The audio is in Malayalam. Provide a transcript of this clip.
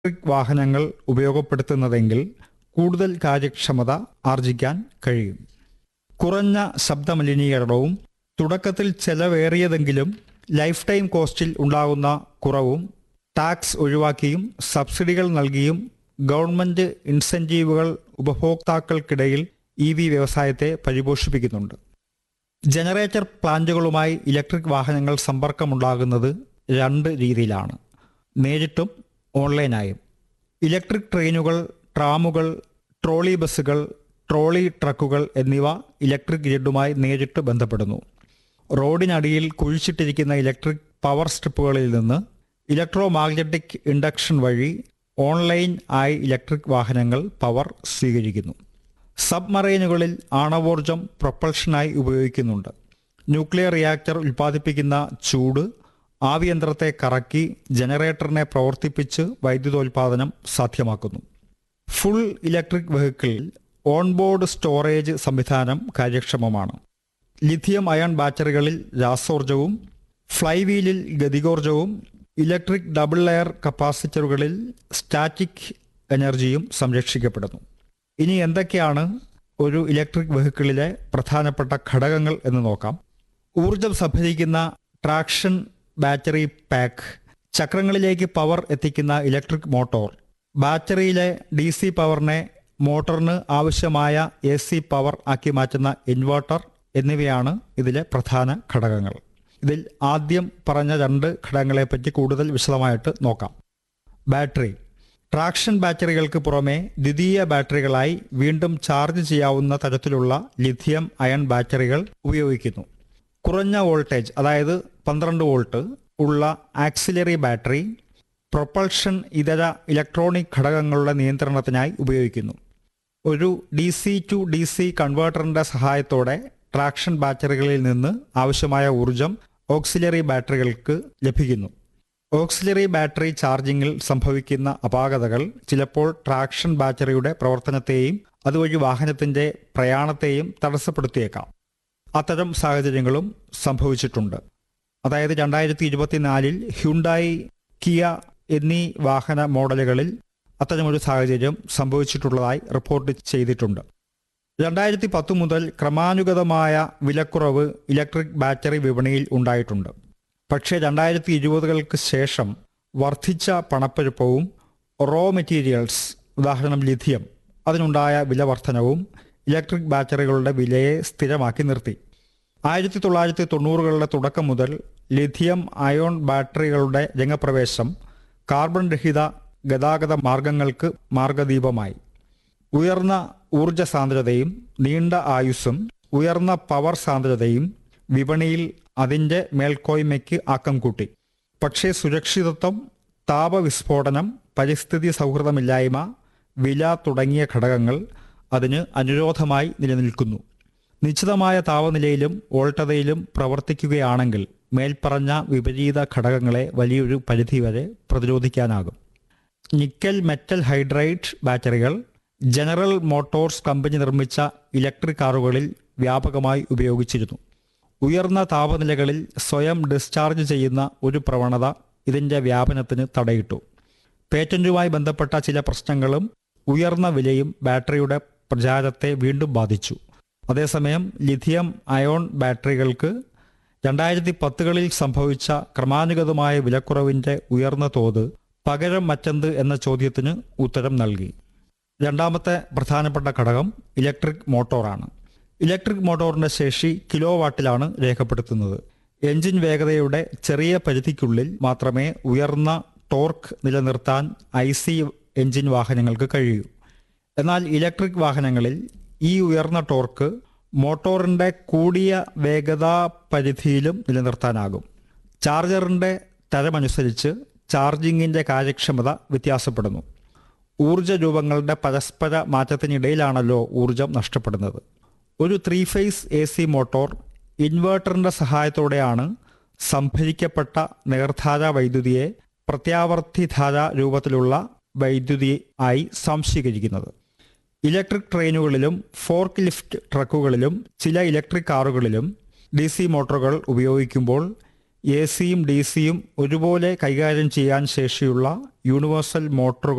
ഇലക്ട്രിക് വാഹനങ്ങൾ ഉപയോഗപ്പെടുത്തുന്നതെങ്കിൽ കൂടുതൽ കാര്യക്ഷമത ആർജിക്കാൻ കഴിയും കുറഞ്ഞ ശബ്ദമലിനീകരണവും തുടക്കത്തിൽ ചെലവേറിയതെങ്കിലും ലൈഫ് ടൈം കോസ്റ്റിൽ ഉണ്ടാകുന്ന കുറവും ടാക്സ് ഒഴിവാക്കിയും സബ്സിഡികൾ നൽകിയും ഗവൺമെന്റ് ഇൻസെന്റീവുകൾ ഉപഭോക്താക്കൾക്കിടയിൽ ഇ വി വ്യവസായത്തെ പരിപോഷിപ്പിക്കുന്നുണ്ട് ജനറേറ്റർ പ്ലാന്റുകളുമായി ഇലക്ട്രിക് വാഹനങ്ങൾ സമ്പർക്കമുണ്ടാകുന്നത് രണ്ട് രീതിയിലാണ് നേരിട്ടും ഓൺലൈനായും ഇലക്ട്രിക് ട്രെയിനുകൾ ട്രാമുകൾ ട്രോളി ബസ്സുകൾ ട്രോളി ട്രക്കുകൾ എന്നിവ ഇലക്ട്രിക് ഗ്രിഡുമായി നേരിട്ട് ബന്ധപ്പെടുന്നു റോഡിനടിയിൽ കുഴിച്ചിട്ടിരിക്കുന്ന ഇലക്ട്രിക് പവർ സ്ട്രിപ്പുകളിൽ നിന്ന് ഇലക്ട്രോ മാഗ്നറ്റിക് ഇൻഡക്ഷൻ വഴി ഓൺലൈൻ ആയി ഇലക്ട്രിക് വാഹനങ്ങൾ പവർ സ്വീകരിക്കുന്നു സബ്മറൈനുകളിൽ ആണവോർജം പ്രൊപ്പൽഷനായി ഉപയോഗിക്കുന്നുണ്ട് ന്യൂക്ലിയർ റിയാക്ടർ ഉൽപ്പാദിപ്പിക്കുന്ന ചൂട് ആവിയന്ത്രത്തെ കറക്കി ജനറേറ്ററിനെ പ്രവർത്തിപ്പിച്ച് വൈദ്യുതോൽപാദനം സാധ്യമാക്കുന്നു ഫുൾ ഇലക്ട്രിക് വെഹിക്കിളിൽ ഓൺബോർഡ് സ്റ്റോറേജ് സംവിധാനം കാര്യക്ഷമമാണ് ലിഥിയം അയൺ ബാറ്ററികളിൽ രാസോർജവും ഫ്ലൈവീലിൽ ഗതികോർജവും ഇലക്ട്രിക് ഡബിൾ ലെയർ കപ്പാസിറ്ററുകളിൽ സ്റ്റാറ്റിക് എനർജിയും സംരക്ഷിക്കപ്പെടുന്നു ഇനി എന്തൊക്കെയാണ് ഒരു ഇലക്ട്രിക് വെഹിക്കിളിലെ പ്രധാനപ്പെട്ട ഘടകങ്ങൾ എന്ന് നോക്കാം ഊർജം സംഭരിക്കുന്ന ട്രാക്ഷൻ ബാറ്ററി പാക്ക് ചക്രങ്ങളിലേക്ക് പവർ എത്തിക്കുന്ന ഇലക്ട്രിക് മോട്ടോർ ബാറ്ററിയിലെ ഡി സി പവറിനെ മോട്ടറിന് ആവശ്യമായ എ സി പവർ ആക്കി മാറ്റുന്ന ഇൻവെർട്ടർ എന്നിവയാണ് ഇതിലെ പ്രധാന ഘടകങ്ങൾ ഇതിൽ ആദ്യം പറഞ്ഞ രണ്ട് ഘടകങ്ങളെപ്പറ്റി കൂടുതൽ വിശദമായിട്ട് നോക്കാം ബാറ്ററി ട്രാക്ഷൻ ബാറ്ററികൾക്ക് പുറമെ ദ്വിതീയ ബാറ്ററികളായി വീണ്ടും ചാർജ് ചെയ്യാവുന്ന തരത്തിലുള്ള ലിഥിയം അയൺ ബാറ്ററികൾ ഉപയോഗിക്കുന്നു കുറഞ്ഞ വോൾട്ടേജ് അതായത് പന്ത്രണ്ട് വോൾട്ട് ഉള്ള ആക്സിലറി ബാറ്ററി പ്രൊപ്പൾഷൻ ഇതര ഇലക്ട്രോണിക് ഘടകങ്ങളുടെ നിയന്ത്രണത്തിനായി ഉപയോഗിക്കുന്നു ഒരു D C to D C കൺവേർട്ടറിന്റെ സഹായത്തോടെ ട്രാക്ഷൻ ബാറ്ററികളിൽ നിന്ന് ആവശ്യമായ ഊർജം ഓക്സിലറി ബാറ്ററികൾക്ക് ലഭിക്കുന്നു ഓക്സിലറി ബാറ്ററി ചാർജിങ്ങിൽ സംഭവിക്കുന്ന അപാകതകൾ ചിലപ്പോൾ ട്രാക്ഷൻ ബാറ്ററിയുടെ പ്രവർത്തനത്തെയും അതുവഴി വാഹനത്തിന്റെ പ്രയാണത്തെയും തടസ്സപ്പെടുത്തിയേക്കാം അത്തരം സാഹചര്യങ്ങളും സംഭവിച്ചിട്ടുണ്ട് അതായത് രണ്ടായിരത്തി ഇരുപത്തിനാലിൽ ഹ്യുണ്ടായി കിയ എന്നീ വാഹന മോഡലുകളിൽ അത്തരമൊരു സാഹചര്യം സംഭവിച്ചിട്ടുള്ളതായി റിപ്പോർട്ട് ചെയ്തിട്ടുണ്ട് രണ്ടായിരത്തി പത്ത് മുതൽ ക്രമാനുഗതമായ വിലക്കുറവ് ഇലക്ട്രിക് ബാറ്ററി വിപണിയിൽ ഉണ്ടായിട്ടുണ്ട് പക്ഷേ രണ്ടായിരത്തി ഇരുപതുകൾക്ക് ശേഷം വർദ്ധിച്ച പണപ്പെരുപ്പവും റോ മെറ്റീരിയൽസ് ഉദാഹരണം ലിഥിയം അതിനുണ്ടായ വില വർധനവും ഇലക്ട്രിക് ബാറ്ററികളുടെ വിലയെ സ്ഥിരമാക്കി നിർത്തി ആയിരത്തി തൊള്ളായിരത്തി തൊണ്ണൂറുകളുടെ തുടക്കം മുതൽ ലിഥിയം അയോൺ ബാറ്ററികളുടെ രംഗപ്രവേശം കാർബൺ രഹിത ഗതാഗത മാർഗങ്ങൾക്ക് മാർഗദീപമായി ഉയർന്ന ഊർജ സാന്ദ്രതയും നീണ്ട ആയുസ്സും ഉയർന്ന പവർ സാന്ദ്രതയും വിപണിയിൽ അതിൻ്റെ മേൽക്കോയ്മയ്ക്ക് ആക്കം കൂട്ടി പക്ഷേ സുരക്ഷിതത്വം താപവിസ്ഫോടനം പരിസ്ഥിതി സൗഹൃദമില്ലായ്മ വില തുടങ്ങിയ ഘടകങ്ങൾ അതിന് അനുരോധമായി നിലനിൽക്കുന്നു നിശ്ചിതമായ താപനിലയിലും വോൾട്ടതയിലും പ്രവർത്തിക്കുകയാണെങ്കിൽ മേൽപ്പറഞ്ഞ വിപരീത ഘടകങ്ങളെ വലിയൊരു പരിധിവരെ പ്രതിരോധിക്കാനാകും നിക്കൽ മെറ്റൽ ഹൈഡ്രൈറ്റ് ബാറ്ററികൾ ജനറൽ മോട്ടോഴ്സ് കമ്പനി നിർമ്മിച്ച ഇലക്ട്രിക് കാറുകളിൽ വ്യാപകമായി ഉപയോഗിച്ചിരുന്നു ഉയർന്ന താപനിലകളിൽ സ്വയം ഡിസ്ചാർജ് ചെയ്യുന്ന ഒരു പ്രവണത ഇതിന്റെ വ്യാപനത്തിന് തടയിട്ടു പേറ്റന്റുമായി ബന്ധപ്പെട്ട ചില പ്രശ്നങ്ങളും ഉയർന്ന വിലയും ബാറ്ററിയുടെ പ്രചാരത്തെ വീണ്ടും ബാധിച്ചു അതേസമയം ലിഥിയം അയോൺ ബാറ്ററികൾക്ക് രണ്ടായിരത്തി പത്തുകളിൽ സംഭവിച്ച ക്രമാനുഗതമായ വിലക്കുറവിന്റെ ഉയർന്ന തോത് പകരം മറ്റെന്ത് എന്ന ചോദ്യത്തിന് ഉത്തരം നൽകി രണ്ടാമത്തെ പ്രധാനപ്പെട്ട ഘടകം ഇലക്ട്രിക് മോട്ടോറാണ് ഇലക്ട്രിക് മോട്ടോറിന്റെ ശേഷി കിലോ വാട്ടിലാണ് രേഖപ്പെടുത്തുന്നത് എഞ്ചിൻ വേഗതയുടെ ചെറിയ പരിധിക്കുള്ളിൽ മാത്രമേ ഉയർന്ന ടോർക്ക് നിലനിർത്താൻ ഐ സി എഞ്ചിൻ വാഹനങ്ങൾക്ക് കഴിയൂ എന്നാൽ ഇലക്ട്രിക് വാഹനങ്ങളിൽ ഈ ഉയർന്ന ടോർക്ക് മോട്ടോറിന്റെ കൂടിയ വേഗതാ പരിധിയിലും നിലനിർത്താനാകും ചാർജറിന്റെ തരമനുസരിച്ച് ചാർജിങ്ങിന്റെ കാര്യക്ഷമത വ്യത്യാസപ്പെടുന്നു ഊർജ രൂപങ്ങളുടെ പരസ്പര മാറ്റത്തിനിടയിലാണല്ലോ ഊർജം നഷ്ടപ്പെടുന്നത് ഒരു three phase A C motor ഇൻവേർട്ടറിന്റെ സഹായത്തോടെയാണ് സംഭരിക്കപ്പെട്ട നേർധാര വൈദ്യുതിയെ പ്രത്യാവർത്തിധാര രൂപത്തിലുള്ള വൈദ്യുതി ആയി സംശീകരിക്കുന്നത് ഇലക്ട്രിക് ട്രെയിനുകളിലും ഫോർക്ക് ലിഫ്റ്റ് ട്രക്കുകളിലും ചില ഇലക്ട്രിക് കാറുകളിലും ഡി സി മോട്ടോറുകൾ ഉപയോഗിക്കുമ്പോൾ എ സിയും ഡി സിയും ഒരുപോലെ കൈകാര്യം ചെയ്യാൻ ശേഷിയുള്ള യൂണിവേഴ്സൽ മോട്ടോറുകൾ